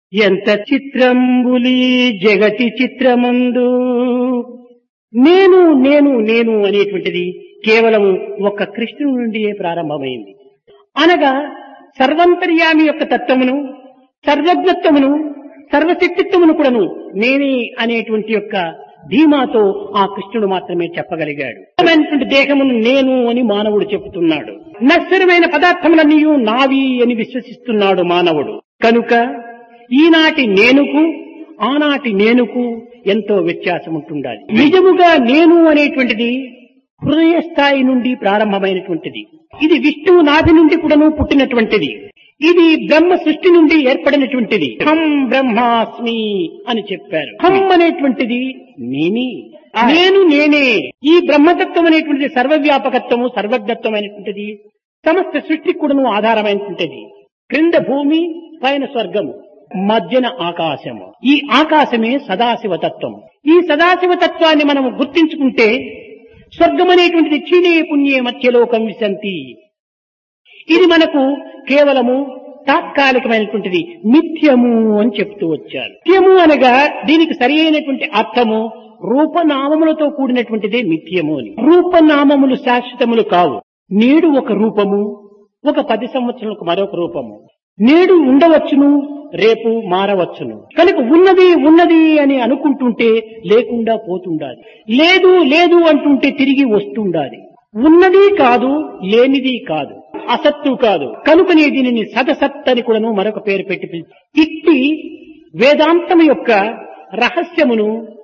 ఎంత చిత్రంబులి జగతి చిత్రమందు నేను నేను నేను అనేటువంటిది కేవలం ఒక్క కృష్ణుడి నుండియే ప్రారంభమైంది అనగా సర్వంతర్యామి యొక్క తత్వమును సర్వజ్ఞత్వమును సర్వశక్తిత్వమును కూడాను నేనే అనేటువంటి యొక్క ధీమాతో ఆ కృష్ణుడు మాత్రమే చెప్పగలిగాడు నశ్వరమైనటువంటి దేహమును నేను అని మానవుడు చెబుతున్నాడు నశ్వరమైన పదార్థములన్నీ నావి అని విశ్వసిస్తున్నాడు మానవుడు కనుక ఈనాటి నేనుకు ఆనాటి నేనుకు ఎంతో వ్యత్యాసం ఉంటుండాలి నిజముగా నేను అనేటువంటిది హృదయ స్థాయి నుండి ప్రారంభమైనటువంటిది ఇది విష్ణువు నాభి నుండి కూడాను పుట్టినటువంటిది ఇది బ్రహ్మ సృష్టి నుండి ఏర్పడినటువంటిది హం బ్రహ్మాస్మి అని చెప్పారు హం అనేటువంటిది నేనే నేను నేనే ఈ బ్రహ్మతత్వం అనేటువంటిది సర్వవ్యాపకత్వము సర్వజ్ఞత్వమైనటువంటిది సమస్త సృష్టికి కూడాను ఆధారమైనటువంటిది క్రింద భూమి పైన స్వర్గము మధ్యన ఆకాశము ఈ ఆకాశమే సదాశివ తత్వం ఈ సదాశివ తత్వాన్ని మనం గుర్తించుకుంటే స్వర్గం అనేటువంటిది క్షీణే పుణ్యే మధ్యలోకం విశంతి ఇది మనకు కేవలము తాత్కాలికమైనటువంటిది మిథ్యము అని చెప్తూ వచ్చారు మిథ్యము అనగా దీనికి సరి అయినటువంటి అర్థము రూపనామములతో కూడినటువంటిదే మిథ్యము అని రూపనామములు శాశ్వతములు కావు నేడు ఒక రూపము ఒక పది సంవత్సరాలకు మరొక రూపము నేడు ఉండవచ్చును రేపు మారవచ్చును కనుక ఉన్నది ఉన్నది అని అనుకుంటుంటే లేకుండా పోతుండాలి లేదు లేదు అంటుంటే తిరిగి వస్తుండాలి ఉన్నది కాదు లేనిది కాదు అసత్తు కాదు కనుకనే దీనిని సదసత్ అని కూడాను మరొక పేరు పెట్టి పిలిచి ఇట్టి వేదాంతం యొక్క రహస్యమును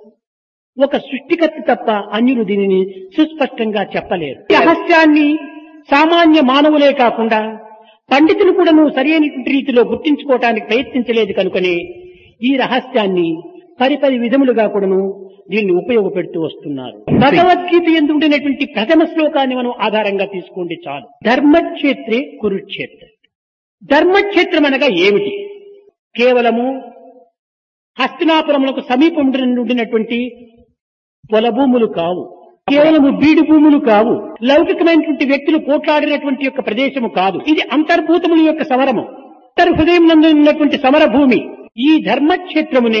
ఒక సృష్టికర్త తప్ప అన్యులు దీనిని సుస్పష్టంగా చెప్పలేరు ఈ రహస్యాన్ని సామాన్య మానవులే కాకుండా పండితులు కూడాను సరైనటువంటి రీతిలో గుర్తించుకోవటానికి ప్రయత్నించలేదు కనుకనే ఈ రహస్యాన్ని పరిపరి విధములుగా కూడాను దీన్ని ఉపయోగపెడుతూ వస్తున్నారు భగవద్గీత ఎందు ఉండినటువంటి ప్రథమ శ్లోకాన్ని మనం ఆధారంగా తీసుకోండి చాలు ధర్మక్షేత్రే కురుక్షేత్ర ధర్మక్షేత్రం అనగా ఏమిటి కేవలము హస్తినాపురములకు సమీపం ఉండినటువంటి పొల భూములు కావు కేవలము బీడు భూములు కావు లౌకికమైనటువంటి వ్యక్తులు పోట్లాడినటువంటి యొక్క ప్రదేశము కాదు ఇది అంతర్భూతముల యొక్క సమరము అంతర్హృదయం నందు ఉన్నటువంటి సమర భూమి ఈ ధర్మక్షేత్రమునే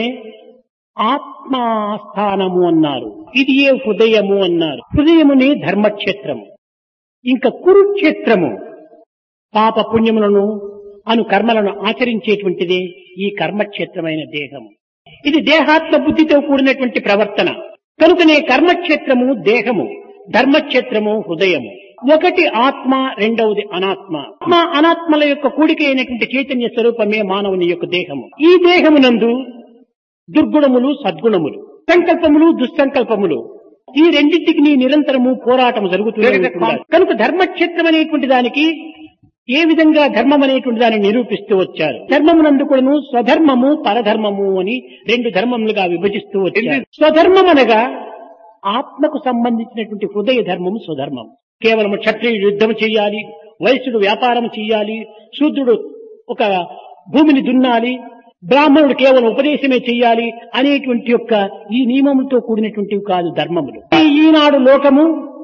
ఆత్మాస్థానము అన్నారు ఇది ఏ హృదయము అన్నారు హృదయమునే ధర్మక్షేత్రము ఇంకా కురుక్షేత్రము పాప పుణ్యములను అను కర్మలను ఆచరించేటువంటిదే ఈ కర్మక్షేత్రమైన దేహము ఇది దేహాత్మ బుద్ధితో కూడినటువంటి ప్రవర్తన కనుకనే కర్మక్షేత్రము దేహము ధర్మక్షేత్రము హృదయము ఒకటి ఆత్మ రెండవది అనాత్మ ఆత్మ అనాత్మల యొక్క కూడిక అయినటువంటి చైతన్య స్వరూపమే మానవుని యొక్క దేహము ఈ దేహమునందు దుర్గుణములు సద్గుణములు సంకల్పములు దుస్సంకల్పములు ఈ రెండింటికి నీ నిరంతరము పోరాటం జరుగుతుంది కనుక ధర్మక్షేత్రం అనేటువంటి దానికి ఏ విధంగా ధర్మం అనేటువంటి దాన్ని నిరూపిస్తూ వచ్చారు ధర్మమునందు కూడాను స్వధర్మము పరధర్మము అని రెండు ధర్మములుగా విభజిస్తూ వచ్చారు స్వధర్మం అనగా ఆత్మకు సంబంధించినటువంటి హృదయ ధర్మము స్వధర్మం కేవలం క్షత్రియుడు యుద్ధం చేయాలి వైశ్యుడు వ్యాపారం చేయాలి శూద్రుడు ఒక భూమిని దున్నాలి బ్రాహ్మణుడు కేవలం ఉపదేశమే చెయ్యాలి అనేటువంటి యొక్క ఈ నియమములతో కూడినటువంటివి కాదు ధర్మములు ఈ ఈనాడు లోకము